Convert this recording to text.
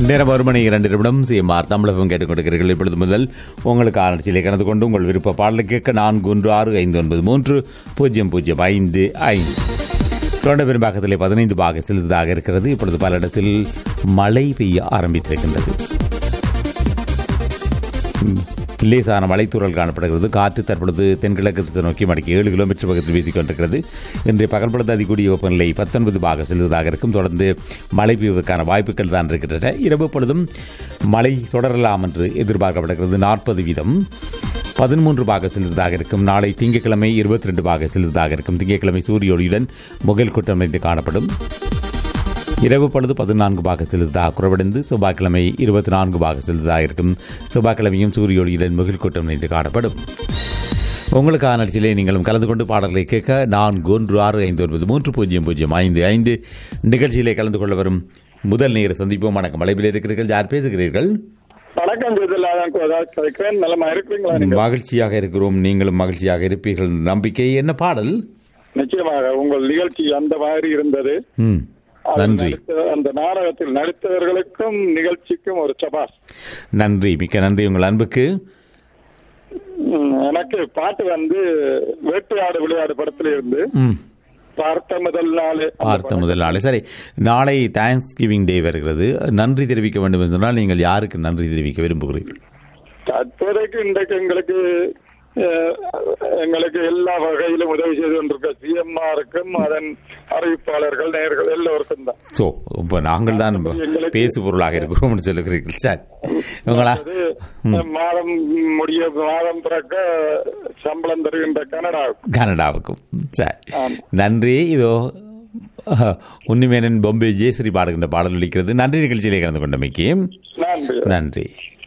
நேரம் ஒரு மணி இரண்டு நிமிடம் சிஎம்ஆர் தமிழகம் கேட்டுக் கொடுக்கிறீர்கள் இப்பொழுது முதல் உங்களுக்கு ஆராய்ச்சியிலே கலந்து கொண்டு உங்கள் விருப்ப பாடலை கேட்க நான்கு ஒன்று ஆறு ஐந்து ஒன்பது மூன்று பூஜ்ஜியம் பூஜ்ஜியம் ஐந்து ஐந்து தொண்ட பெரும்பாக்கத்திலே பதினைந்து பாக செலுத்ததாக இருக்கிறது இப்பொழுது பல இடத்தில் மழை பெய்ய ஆரம்பித்திருக்கின்றது ம், லேசான மலைத்தூறல் காணப்படுகிறது காற்று தற்பொழுது தென்கிழக்கு திசை நோக்கி மணிக்கு ஏழு கிலோமீட்டர் பக்கத்தில் வீசிக் கொண்டிருக்கிறது இன்றைய பகல் பொழுது அதிகூடிய வெப்பநிலை பத்தொன்பது பாக செல்வதாக இருக்கும் தொடர்ந்து மழை பெய்வதற்கான வாய்ப்புகள் தான் இருக்கின்றன இரவு பொழுதும் மழை தொடரலாம் என்று எதிர்பார்க்கப்படுகிறது நாற்பது வீதம் பதிமூன்று பாக செலுத்ததாக இருக்கும் நாளை திங்கட்கிழமை இருபத்தி ரெண்டு பாக செலுத்ததாக இருக்கும் திங்கட்கிழமை சூரிய ஒளியுடன் முகல் கூட்டம் என்று காணப்படும் இரவு பொழுது பதினான்கு பாக செலுத்ததாக குறைவடைந்து செவ்வாய்க்கிழமை இருபத்தி நான்கு பாக செலுத்ததாக இருக்கும் செவ்வாய்க்கிழமையும் சூரிய ஒளியுடன் முகில் கூட்டம் நிறைந்து காணப்படும் உங்களுக்கான நிகழ்ச்சியிலே நீங்களும் கலந்து கொண்டு பாடல்களை கேட்க நான்கு ஒன்று ஆறு ஐந்து ஒன்பது மூன்று பூஜ்ஜியம் பூஜ்ஜியம் ஐந்து ஐந்து நிகழ்ச்சியிலே கலந்து கொள்ள வரும் முதல் நேர சந்திப்போம் வணக்கம் அலைவில் இருக்கிறீர்கள் யார் பேசுகிறீர்கள் வணக்கம் ஜெயலலிதா கதைக்கிறேன் நலமா இருக்கிறீங்களா நீங்க மகிழ்ச்சியாக இருக்கிறோம் நீங்களும் மகிழ்ச்சியாக இருப்பீர்கள் நம்பிக்கை என்ன பாடல் நிச்சயமாக உங்கள் நிகழ்ச்சி அந்த மாதிரி இருந்தது ம் அதில் நன்றி நடித்த- அந்த நாடகத்தில் நடித்தவர்களுக்கும் நிகழ்ச்சிக்கும் ஒரு சபாஸ் நன்றி மிக்க நன்றி உங்கள் அன்புக்கு ம், எனக்கு பாட்டு வந்து வேட்டையாடு விளையாடு படத்துல இருந்து ம் பார்த்த முதல் நாள் பார்த்த முதல் நாள் சரி நாளை தேங்க்ஸ் கிவிங் டே வருகிறது நன்றி தெரிவிக்க வேண்டும் என்று சொன்னால் நீங்கள் யாருக்கு நன்றி தெரிவிக்க விரும்புகிறீர்கள் தற்போதைக்கு இன்றைக்கு எங்களுக்கு அஹ், எங்களுக்கு எல்லா வகையிலும் உதவி செய்து கொண்டிருக்க சிஎம்ஆருக்கும் அதன் அறிவிப்பாளர்கள் நேயர்கள் எல்லோருக்கும் தான் ஸோ இப்போ நாங்கள் தான் பேசு பொருளாக இருக்கிறோம் என்று சொல்லுகிறீர்கள் சார் உங்களா அது மாதம் முடிய மாதம் பிறக்க சம்பளம் தருகின்ற கனடாவுக்கு கனடாவுக்கும் சார் ஆம். நன்றி இதோ அஹ், உன்னிமேனன் பொம்பே ஜெயஸ்ரீ பாடுகின்ற பாடல் ஒலிக்கிறது நன்றி நிகழ்ச்சியிலே கலந்து கொண்டமைக்கு நன்றி நன்றி